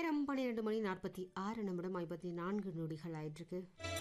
நேரம் பன்னிரெண்டு மணி நாற்பத்தி ஆறு நிமிடம் ஐம்பத்தி நான்கு நொடிகள் ஆயிட்டிருக்கு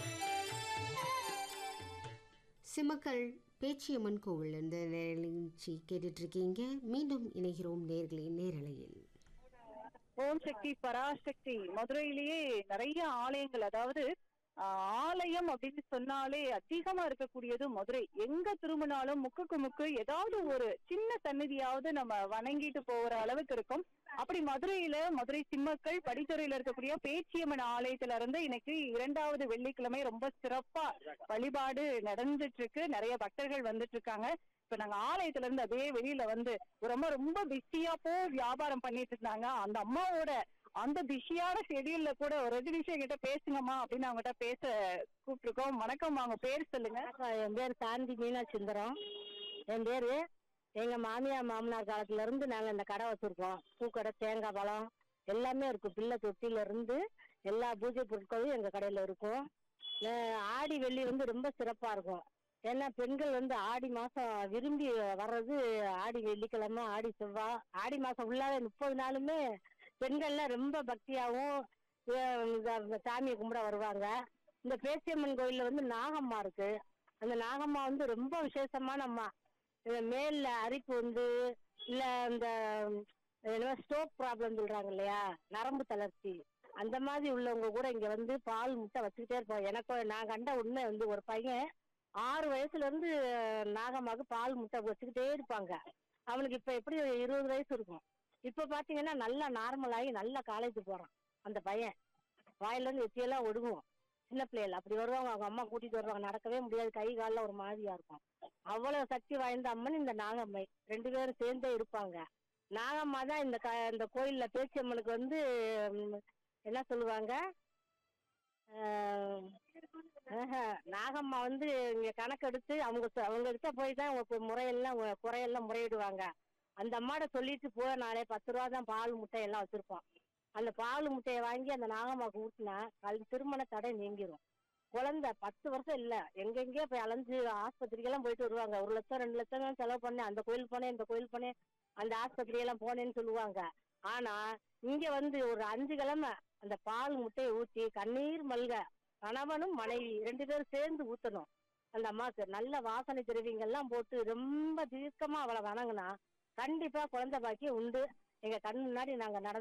சிமக்கல் பேச்சியம்மன் கோவில் இந்த நிகழ்ச்சி கேட்டுட்டு இருக்கீங்க மீண்டும் இணைகிறோம் நேர்களே நேரலையில் ஓம் சக்தி பராசக்தி மதுரையிலேயே நிறைய ஆலயங்கள் அதாவது ஆஹ், ஆலயம் அப்படின்னு சொன்னாலே அதிகமா இருக்கக்கூடியது மதுரை எங்க திரும்பினாலும் முக்குக்கு முக்கு ஏதாவது ஒரு சின்ன சந்நிதியாவது நம்ம வணங்கிட்டு போகிற அளவுக்கு இருக்கும் அப்படி மதுரையில மதுரை சிம்மக்கள் படித்துறையில இருக்கக்கூடிய பேச்சியம்மன் ஆலயத்துல இருந்து இன்னைக்கு இரண்டாவது வெள்ளிக்கிழமை ரொம்ப சிறப்பா வழிபாடு நடந்துட்டு இருக்கு நிறைய பக்தர்கள் வந்துட்டு இருக்காங்க இப்ப நாங்க ஆலயத்துல இருந்து அதே வெளியில வந்து ரொம்ப ரொம்ப பிஸியா போ வியாபாரம் பண்ணிட்டு இருந்தாங்க அந்த அம்மாவோட அந்த பிஸியான ஷெடியூல்ல கூட ஒரு ரெண்டு நிமிஷம் என்கிட்ட பேசுங்கம்மா அப்படின்னு அவங்ககிட்ட பேச கூப்பிட்டுருக்கோம் வணக்கம் அவங்க பேர் சொல்லுங்க வணக்கம் என் பேர் சாந்தி மீனா சுந்தரம் என் பேரு எங்க மாமியார் மாமனார் காலத்துல இருந்து நாங்க இந்த கடை வச்சிருக்கோம் பூக்கடை தேங்காய் பழம் எல்லாமே இருக்கும் பிள்ளை தொட்டில இருந்து எல்லா பூஜை பொருட்களும் எங்க கடையில இருக்கும் அஹ் ஆடி வெள்ளி வந்து ரொம்ப சிறப்பா இருக்கும் ஏன்னா பெண்கள் வந்து ஆடி மாசம் விரும்பி வர்றது ஆடி வெள்ளிக்கிழமை ஆடி செவ்வாய் ஆடி மாசம் ஃபுல்லாவே முப்பது நாளுமே பெண்கள்லாம் ரொம்ப பக்தியாவும் அஹ் இந்த சாமியை கும்பிட வருவாங்க இந்த பேச்சியம்மன் கோயில்ல வந்து நாகம்மா இருக்கு அந்த நாகம்மா வந்து ரொம்ப விசேஷமான அம்மா இந்த மேல்ல அரிப்பு வந்து இல்ல இந்த ஸ்டோக் ப்ராப்ளம் சொல்றாங்க இல்லையா நரம்பு தளர்ச்சி அந்த மாதிரி உள்ளவங்க கூட இங்க வந்து பால் முட்டை வச்சுக்கிட்டே இருப்போம் எனக்கு நான் கண்ட உண்மை வந்து ஒரு பையன் ஆறு வயசுல இருந்து நாகம்மாவுக்கு பால் முட்டை வச்சுக்கிட்டே இருப்பாங்க அவனுக்கு இப்ப எப்படி ஒரு இருபது வயசு இருக்கும் இப்ப பாத்தீங்கன்னா நல்லா நார்மல் ஆகி நல்லா காலேஜ் போறான் அந்த பையன் வாயில இருந்து எத்தியெல்லாம் ஒடுங்குவோம் சின்ன பிள்ளைகள் அப்படி வருவாங்க அவங்க அம்மா கூட்டிட்டு வருவாங்க நடக்கவே முடியாது கை காலில் ஒரு மாதிரியா இருக்கும் அவ்வளவு சக்தி வாய்ந்த அம்மன் இந்த நாகம்மை ரெண்டு பேரும் சேர்ந்தே இருப்பாங்க நாகம்மா தான் இந்த க இந்த கோயில்ல பேச்சியம்மனுக்கு வந்து ம், என்ன சொல்லுவாங்க ஆஹ், ஆஹா, நாகம்மா வந்து இங்க கணக்கெடுத்து அவங்க சொ- அவங்க கிட்ட போய் தான் அவங்க முறையெல்லாம் உ- குறையெல்லாம் முறையிடுவாங்க அந்த அம்மாட்ட சொல்லிட்டு போனாலே பத்து ரூபா தான் பால் முட்டை எல்லாம் வச்சிருப்போம் அந்த பால் முட்டையை வாங்கி அந்த நாகம்மாக்கு ஊட்டினா கல் திருமண தடை நீங்கிரும் குழந்தை பத்து வருஷம் இல்ல எங்கெங்கேயோ போய் அலைஞ்சு ஆஸ்பத்திரிக்கெல்லாம் போயிட்டு வருவாங்க ஒரு லட்சம் ரெண்டு லட்சம் தான் செலவு பண்ணேன் அந்த கோயில் போனேன் இந்த கோயில் போனேன் அந்த ஆஸ்பத்திரி எல்லாம் போனேன்னு சொல்லுவாங்க ஆனா இங்க வந்து ஒரு அஞ்சு கிழமை அந்த பால் முட்டையை ஊத்தி கண்ணீர் மல்க கணவனும் மனைவி ரெண்டு பேரும் சேர்ந்து ஊத்தணும் அந்த அம்மாக்கு நல்ல வாசனை திரவியங்கள்லாம் போட்டு ரொம்ப தீர்க்கமா அவளை வணங்குனா கண்டிப்பா குழந்தை பாக்கியம் உண்டு எங்க கண் முன்னாடி நாங்க நடந்து